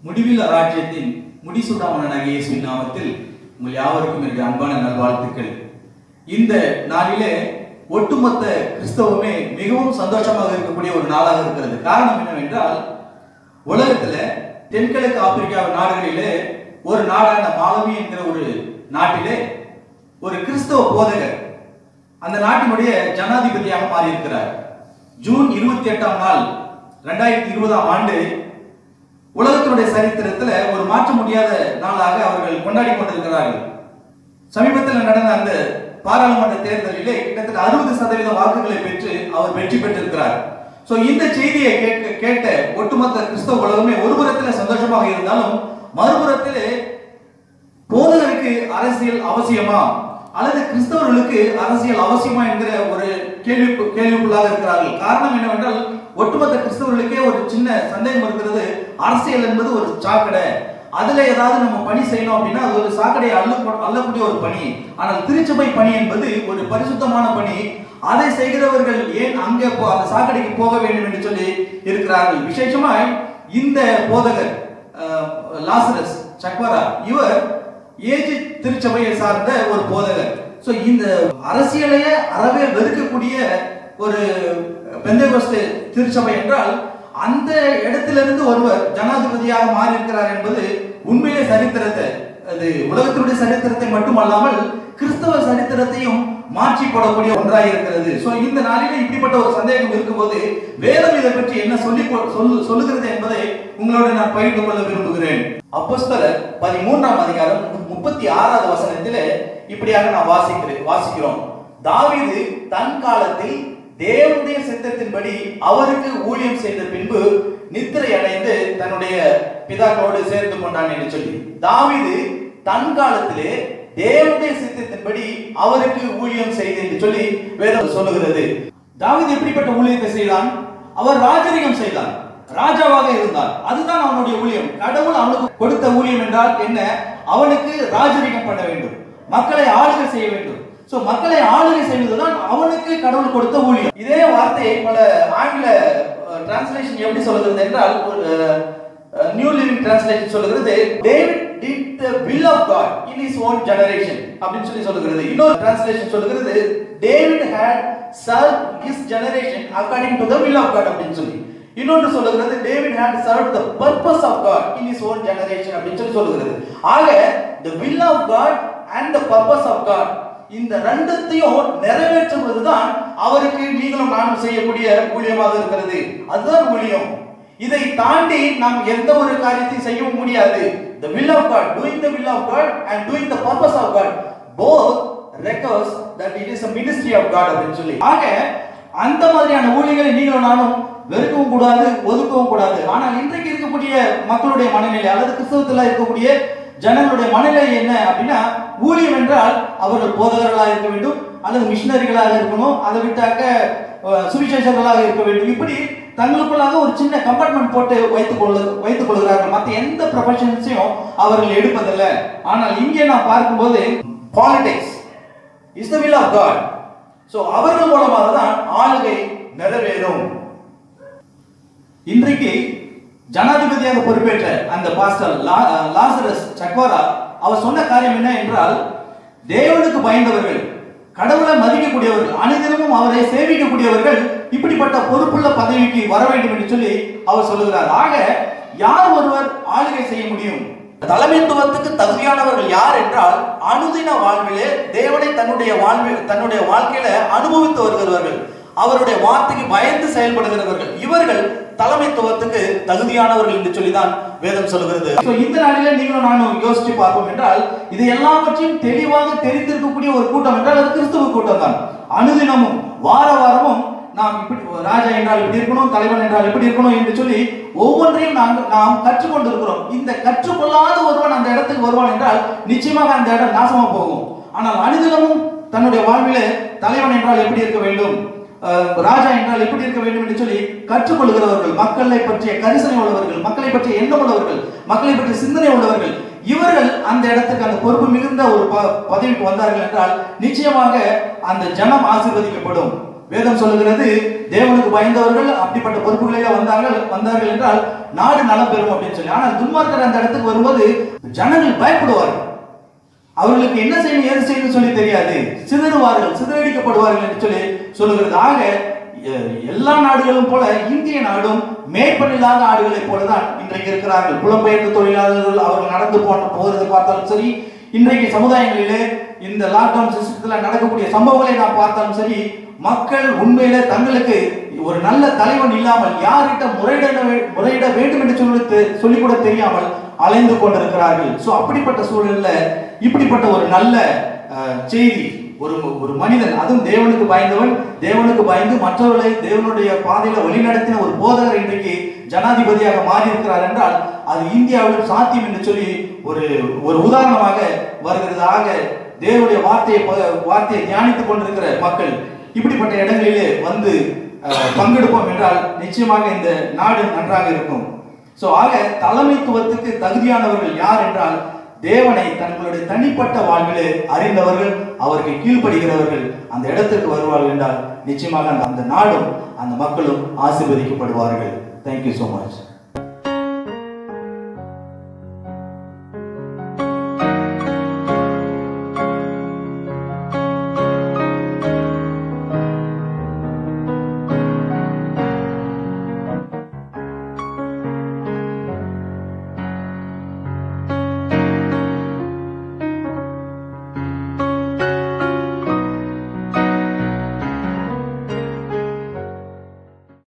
முடிவில்லா ராஜ்யத்தின் முடிசூடாமனாகிய இயேசுவின் நாமத்தில் உங்கள் யாவருக்கும் என்னுடைய அன்பான நல்வாழ்த்துக்கள் இந்த நாளிலே ஒட்டுமொத்த கிறிஸ்தவமே மிகவும் சந்தோஷமாக இருக்கக்கூடிய ஒரு நாளாக இருக்கிறது காரணம் என்னவென்றால் உலகத்துல தென்கிழக்கு ஆப்பிரிக்கா நாடுகளிலே ஒரு நாடான மாலவி என்கிற ஒரு நாட்டிலே ஒரு கிறிஸ்தவ போதகர் அந்த நாட்டினுடைய ஜனாதிபதியாக மாறியிருக்கிறார் ஜூன் இருபத்தி எட்டாம் நாள் ரெண்டாயிரத்தி இருபதாம் ஆண்டு உலகத்தினுடைய சரித்திரத்துல ஒரு மாற்ற முடியாத நாளாக அவர்கள் கொண்டாடி கொண்டிருக்கிறார்கள் சமீபத்தில் நடந்த அந்த பாராளுமன்ற தேர்தலிலே கிட்டத்தட்ட அறுபது சதவீத வாக்குகளை பெற்று அவர் வெற்றி பெற்றிருக்கிறார் சோ இந்த செய்தியை கேட்க கேட்ட ஒட்டுமொத்த கிறிஸ்தவ உலகமே ஒரு புறத்தில் சந்தோஷமாக இருந்தாலும் மறுபுறத்திலே போதகருக்கு அரசியல் அவசியமா அல்லது கிறிஸ்தவர்களுக்கு அரசியல் அவசியமா என்கிற ஒரு கேள்வி கேள்விக்குள்ளாக இருக்கிறார்கள் காரணம் என்னவென்றால் ஒட்டுமொத்த கிறிஸ்தவர்களுக்கே ஒரு சின்ன சந்தேகம் இருக்கிறது அரசியல் என்பது ஒரு சாக்கடை அதுல ஏதாவது நம்ம பணி செய்யணும் அப்படின்னா அது ஒரு சாக்கடையை அள்ள அள்ளக்கூடிய ஒரு பணி ஆனால் திருச்சபை பணி என்பது ஒரு பரிசுத்தமான பணி அதை செய்கிறவர்கள் ஏன் அங்கே போ- அந்த சாக்கடைக்கு போக வேண்டும் என்று சொல்லி இருக்கிறார்கள் விசேஷமாய் இந்த போதகர் அஹ், லாசரஸ் சக்வரா இவர் ஏஜ் திருச்சபையை சார்ந்த ஒரு போதகர் சோ இந்த அரசியலையே அறவே வெறுக்கக்கூடிய ஒரு பெந்தகோஸ்து திருச்சபை என்றால் அந்த இடத்திலிருந்து ஒருவர் ஜனாதிபதியாக மாறி இருக்கிறார் என்பது உண்மையிலே சரித்திரத்தை அது உலகத்தினுடைய சரித்திரத்தை மட்டுமல்லாமல் கிறிஸ்தவ சரித்திரத்தையும் மாற்றி போடக்கூடிய ஒன்றாக இருக்கிறது சோ இந்த நாளிலே இப்படிப்பட்ட ஒரு சந்தேகம் இருக்கும்போது வேதம் இதை பற்றி என்ன சொல்லி கொ- சொல்லு சொல்லுகிறது என்பதை உங்களோட நான் பகிர்ந்து கொள்ள விரும்புகிறேன் அப்போஸ்தலர் பதிமூன்றாம் அதிகாரம் முப்பத்தி ஆறாவது வசனத்திலே இப்படியாக நான் வாசிக்கிறேன் வாசிக்கிறோம் தாவீது தன் காலத்தில் தேவனுடைய சித்தத்தின்படி அவருக்கு ஊழியம் செய்த பின்பு நித்திரை அடைந்து தன்னுடைய பிதாக்களோடு சேர்ந்து கொண்டான் என்று சொல்லி தாவீது தன் காலத்திலே தேவனுடைய சித்தத்தின்படி அவருக்கு ஊழியம் செய்து என்று சொல்லி வேதம் சொல்லுகிறது தாவீது எப்படிப்பட்ட ஊழியத்தை செய்தான் அவர் ராஜரிகம் செய்தான் ராஜாவாக இருந்தார் அதுதான் அவனுடைய ஊழியம் கடவுள் அவனுக்கு கொடுத்த ஊழியம் என்றால் என்ன அவனுக்கு ராஜரிகம் பண்ண வேண்டும் மக்களை ஆளுகை செய்ய வேண்டும் சோ மக்களை ஆளுகை செய்வதுதான் அவனுக்கு கடவுள் கொடுத்த ஊழியம் இதே வார்த்தையை பல ஆங்கில டிரான்ஸ்லேஷன் எப்படி சொல்லுகிறது என்றால் ஒரு நியூ லிவிங் டிரான்ஸ்லேஷன் சொல்லுகிறது David did the will of God in his own generation அப்படின்னு சொல்லி சொல்லுகிறது இன்னொரு டிரான்ஸ்லேஷன் சொல்லுகிறது David had served his generation according to the will of God அப்படின்னு சொல்லி இன்னொன்று சொல்லுகிறது David had served the purpose of God in his own generation அப்படின்னு சொல்லி சொல்லுகிறது ஆக the will of God and the purpose of God இந்த ரெண்டத்தையும் நிறைவேற்றுவதுதான் அவருக்கு நீங்களும் நானும் செய்யக்கூடிய ஊழியமாக இருக்கிறது அதுதான் ஊழியம் இதை தாண்டி நாம் எந்த ஒரு காரியத்தையும் செய்யவும் முடியாது the will of god doing the will of god and doing the purpose of god both requires that it is a ministry of god அப்படின்னு சொல்லி ஆக அந்த மாதிரியான ஊழியர்களை நீங்களும் நானும் வெறுக்கவும் கூடாது ஒதுக்கவும் கூடாது ஆனால் இன்றைக்கு இருக்கக்கூடிய மக்களுடைய மனநிலை அல்லது கிறிஸ்தவத்தில் இருக்கக்கூடிய ஜனங்களுடைய மனநிலை என்ன அப்படின்னா ஊழியம் என்றால் அவர்கள் போதகர்களாக இருக்க வேண்டும் அல்லது மிஷினரிகளாக இருக்கணும் அதை விட்டாக்க அஹ், சுவிசேஷர்களாக இருக்க வேண்டும் இப்படி தங்களுக்குள்ளாக ஒரு சின்ன கம்பார்ட்மெண்ட் போட்டு வைத்துக் கொள்ள வைத்துக் கொள்கிறார்கள் மற்ற எந்த ப்ரொஃபஷன்ஸையும் அவர்கள் எடுப்பதில்லை ஆனால் இங்கே நான் பார்க்கும்போது politics is the will of God so அவர்கள் மூலமாக தான் ஆளுகை நிறைவேறும் இன்றைக்கு ஜனாதிபதியாக பொறுப்பேற்ற அந்த பாஸ்டர் லா- லாசரஸ் சக்வாரா அவர் சொன்ன காரியம் என்ன என்றால் தேவனுக்கு பயந்தவர்கள் கடவுளை மதிக்கக்கூடியவர்கள் அனுதினமும் அவரை சேவிக்கக்கூடியவர்கள் இப்படிப்பட்ட பொறுப்புள்ள பதவிக்கு வர வேண்டும் என்று சொல்லி அவர் சொல்லுகிறார் ஆக யார் ஒருவர் ஆளுகை செய்ய முடியும் தலைமைத்துவத்துக்கு தகுதியானவர்கள் யார் என்றால் அனுதின வாழ்விலே தேவனை தன்னுடைய வாழ்வில் தன்னுடைய வாழ்க்கையில அனுபவித்து வருகிறவர்கள் அவருடைய வார்த்தைக்கு பயந்து செயல்படுகிறவர்கள் இவர்கள் தலைமைத்துவத்துக்கு தகுதியானவர்கள் என்று சொல்லிதான் வேதம் சொல்லுகிறது So, இந்த நாளிலே நீங்களும் நானும் யோசிச்சு பார்ப்போம் என்றால் இது எல்லாவற்றையும் தெளிவாக தெரிந்திருக்கக்கூடிய ஒரு கூட்டம் என்றால் அது கிறிஸ்துவ கூட்டம் தான் அனுதினமும் வார வாரமும் நாம் இப்படி ராஜா என்றால் இப்படி இருக்கணும் தலைவன் என்றால் எப்படி இருக்கணும் என்று சொல்லி ஒவ்வொன்றையும் நாங்கள் நாம் கற்றுக்கொண்டு இருக்கிறோம் இந்த கற்றுக்கொள்ளாத ஒருவன் அந்த இடத்துக்கு வருவான் என்றால் நிச்சயமாக அந்த இடம் நாசமா போகும் ஆனால் அனுதினமும் தன்னுடைய வாழ்விலே தலைவன் என்றால் எப்படி இருக்க வேண்டும் அஹ், ராஜா என்றால் எப்படி இருக்க வேண்டும் என்று சொல்லி கற்றுக்கொள்கிறவர்கள் மக்களை பற்றிய கரிசனை உள்ளவர்கள் மக்களை பற்றிய எண்ணம் உள்ளவர்கள் மக்களை பற்றிய சிந்தனை உள்ளவர்கள் இவர்கள் அந்த இடத்துக்கு அந்த பொறுப்பு மிகுந்த ஒரு ப- பதவிக்கு வந்தார்கள் என்றால் நிச்சயமாக அந்த ஜனம் ஆசீர்வதிக்கப்படும் வேதம் சொல்லுகிறது தேவனுக்கு பயந்தவர்கள் அப்படிப்பட்ட பொறுப்புகளிலே வந்தார்கள் வந்தார்கள் என்றால் நாடு நலம் பெறும் அப்படின்னு சொல்லி ஆனால் துன்மார்க்கர் அந்த இடத்துக்கு வரும்போது ஜனங்கள் பயப்படுவார்கள் அவர்களுக்கு என்ன செய்யணும் ஏது செய்யணும் சொல்லி தெரியாது சிதறுவார்கள் சிதறடிக்கப்படுவார்கள் என்று சொல்லி சொல்லுகிறது ஆக எ- எல்லா நாடுகளும் போல இந்திய நாடும் மேற்படில்லாத நாடுகளைப் போலதான் இன்றைக்கு இருக்கிறார்கள் புலம்பெயர்ந்த தொழிலாளர்கள் அவர்கள் நடந்து போன போகிறது பார்த்தாலும் சரி இன்றைக்கு சமுதாயங்களிலே இந்த லாக்டவுன் சிஸ்டத்துல நடக்கக்கூடிய சம்பவங்களை நாம் பார்த்தாலும் சரி மக்கள் உண்மையிலே தங்களுக்கு ஒரு நல்ல தலைவன் இல்லாமல் யார்கிட்ட முறையிட வே- முறையிட வேண்டும் என்று சொல்லி தெ- சொல்லிக் கூட தெரியாமல் அலைந்து கொண்டிருக்கிறார்கள் சோ அப்படிப்பட்ட சூழல்ல இப்படிப்பட்ட ஒரு நல்ல அஹ், செய்தி ஒரு ஒரு மனிதன் அதுவும் தேவனுக்கு பயந்தவன் தேவனுக்கு பயந்து மற்றவர்களை தேவனுடைய பாதையில வழிநடத்தின ஒரு போதகர் இன்றைக்கு ஜனாதிபதியாக மாறி இருக்கிறார் என்றால் அது இந்தியாவிலும் சாத்தியம் என்று சொல்லி ஒரு ஒரு உதாரணமாக வருகிறது ஆக தேவனுடைய வார்த்தையை ப- வார்த்தையை தியானித்துக் கொண்டிருக்கிற மக்கள் இப்படிப்பட்ட இடங்களிலே வந்து அஹ், பங்கெடுப்போம் என்றால் நிச்சயமாக இந்த நாடு நன்றாக இருக்கும் சோ ஆக தலைமைத்துவத்துக்கு தகுதியானவர்கள் யார் என்றால் தேவனை தங்களுடைய தனிப்பட்ட வாழ்விலே அறிந்தவர்கள் அவருக்கு கீழ்ப்படுகிறவர்கள் அந்த இடத்துக்கு வருவார்கள் என்றால் நிச்சயமாக அந்த- அந்த நாடும் அந்த மக்களும் ஆசீர்வதிக்கப்படுவார்கள் தேங்க்யூ so மச்